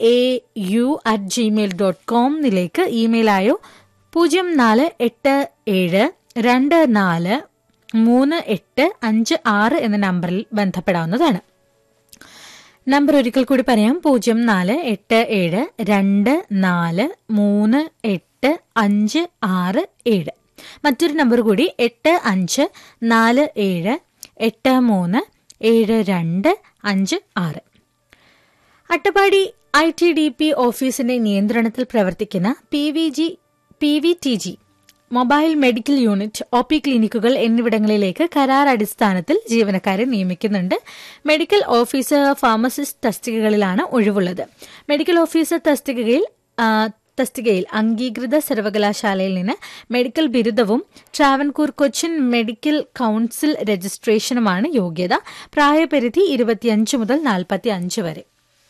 A U at Gmail dot കോമിലേക്ക് ഇമെയിലായോ പൂജ്യം നാല് എട്ട് ഏഴ് രണ്ട് നാല് മൂന്ന് എട്ട് അഞ്ച് ആറ് എന്ന നമ്പറിൽ ബന്ധപ്പെടാവുന്നതാണ് നമ്പർ ഒരിക്കൽ കൂടി പറയാം പൂജ്യം നാല് എട്ട് ഏഴ് രണ്ട് നാല് മൂന്ന് എട്ട് അഞ്ച് ആറ് ഏഴ് മറ്റൊരു നമ്പർ കൂടി എട്ട് അഞ്ച് നാല് ഏഴ് എട്ട് മൂന്ന് ഏഴ് രണ്ട് അഞ്ച് ആറ് Attappadi I T D P ഓഫീസിന്റെ നിയന്ത്രണത്തിൽ പ്രവർത്തിക്കുന്ന P V G P V T G mobile medical unit O P ക്ലിനിക്കുകൾ എന്നിവിടങ്ങളിലേക്ക് കരാർ അടിസ്ഥാനത്തിൽ ജീവനക്കാരെ നിയമിക്കുന്നുണ്ട് മെഡിക്കൽ ഓഫീസർ ഫാർമസിസ്റ്റ് തസ്തികകളിലാണ് ഒഴിവുള്ളത് മെഡിക്കൽ ഓഫീസർ തസ്തികയിൽ ആ, തസ്തികയിൽ അംഗീകൃത സർവകലാശാലയിൽ നിന്ന് മെഡിക്കൽ ബിരുദവും ട്രാവൻകൂർ കൊച്ചിൻ മെഡിക്കൽ കൌൺസിൽ രജിസ്ട്രേഷനുമാണ് യോഗ്യത പ്രായപരിധി ഇരുപത്തിയഞ്ച് മുതൽ നാൽപ്പത്തി അഞ്ച് വരെ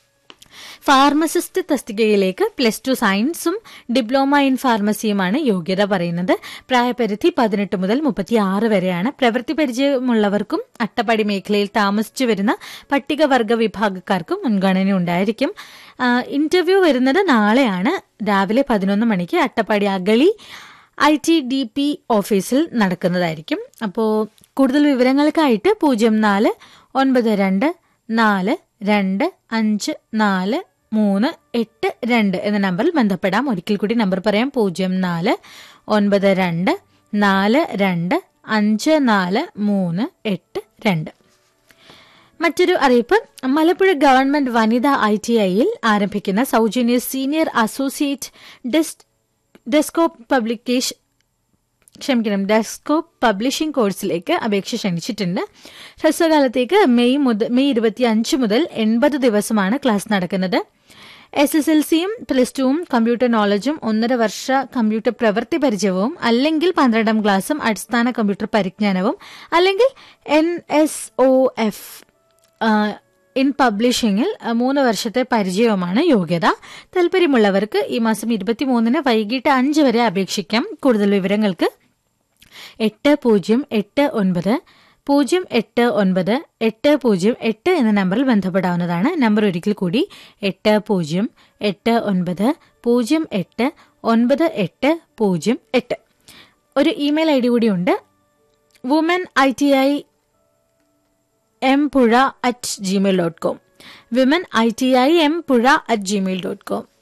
ഫാർമസിസ്റ്റ് തസ്തികയിലേക്ക് പ്ലസ് ടു സയൻസും ഡിപ്ലോമ ഇൻ ഫാർമസിയുമാണ് യോഗ്യത പറയുന്നത് പ്രായപരിധി പതിനെട്ട് മുതൽ മുപ്പത്തി ആറ് വരെയാണ് പ്രവൃത്തി പരിചയമുള്ളവർക്കും അട്ടപ്പാടി മേഖലയിൽ താമസിച്ചു വരുന്ന പട്ടികവർഗ വിഭാഗക്കാർക്കും മുൻഗണന ഉണ്ടായിരിക്കും ആ, ഇന്റർവ്യൂ വരുന്നത് നാളെയാണ് രാവിലെ പതിനൊന്ന് മണിക്ക് Attappadi Agali I T D P ഓഫീസിൽ നടക്കുന്നതായിരിക്കും അപ്പോൾ കൂടുതൽ വിവരങ്ങൾക്കായിട്ട് പൂജ്യം നാല് ഒൻപത് രണ്ട് നാല് രണ്ട് അഞ്ച് നാല് മൂന്ന് എട്ട് രണ്ട് എന്ന നമ്പറിൽ ബന്ധപ്പെടാം ഒരിക്കൽ കൂടി നമ്പർ പറയാം പൂജ്യം നാല് ഒൻപത് രണ്ട് നാല് രണ്ട് അഞ്ച് നാല് മൂന്ന് എട്ട് രണ്ട് മറ്റൊരു അറിയിപ്പ് മലപ്പുഴ ഗവൺമെന്റ് വനിതാ ഐ ടി ഐയിൽ ആരംഭിക്കുന്ന സൗജന്യ senior associate des desktop publication ക്ഷമിക്കണം ഡെസ്കോപ്പ് പബ്ലിഷിംഗ് കോഴ്സിലേക്ക് അപേക്ഷ ക്ഷണിച്ചിട്ടുണ്ട് ഹ്രസ്വകാലത്തേക്ക് മെയ് മുതൽ മെയ് ഇരുപത്തി അഞ്ച് മുതൽ എൺപത് ദിവസമാണ് ക്ലാസ് നടക്കുന്നത് എസ് എസ് എൽ സിയും പ്ലസ് ടുവും കമ്പ്യൂട്ടർ നോളജും ഒന്നര വർഷ കമ്പ്യൂട്ടർ പ്രവൃത്തി പരിചയവും അല്ലെങ്കിൽ പന്ത്രണ്ടാം ക്ലാസ്സും അടിസ്ഥാന കമ്പ്യൂട്ടർ പരിജ്ഞാനവും അല്ലെങ്കിൽ N S O F in പബ്ലിഷിംഗിൽ അഹ്, മൂന്ന് വർഷത്തെ പരിചയവുമാണ് യോഗ്യത താല്പര്യമുള്ളവർക്ക് ഈ മാസം ഇരുപത്തിമൂന്നിന് വൈകിട്ട് അഞ്ച് വരെ അപേക്ഷിക്കാം കൂടുതൽ വിവരങ്ങൾക്ക് എട്ട് പൂജ്യം എട്ട് ഒൻപത് പൂജ്യം എട്ട് ഒൻപത് എട്ട് പൂജ്യം എട്ട് എന്ന നമ്പറിൽ ബന്ധപ്പെടാവുന്നതാണ് നമ്പർ ഒരിക്കൽ കൂടി എട്ട് പൂജ്യം എട്ട് ഒൻപത് പൂജ്യം എട്ട് ഒൻപത് എട്ട് പൂജ്യം എട്ട് ഒരു ഇമെയിൽ ഐ ഡി കൂടിയുണ്ട് woman I T I M puzha at Gmail dot com women I T I M puzha at Gmail dot com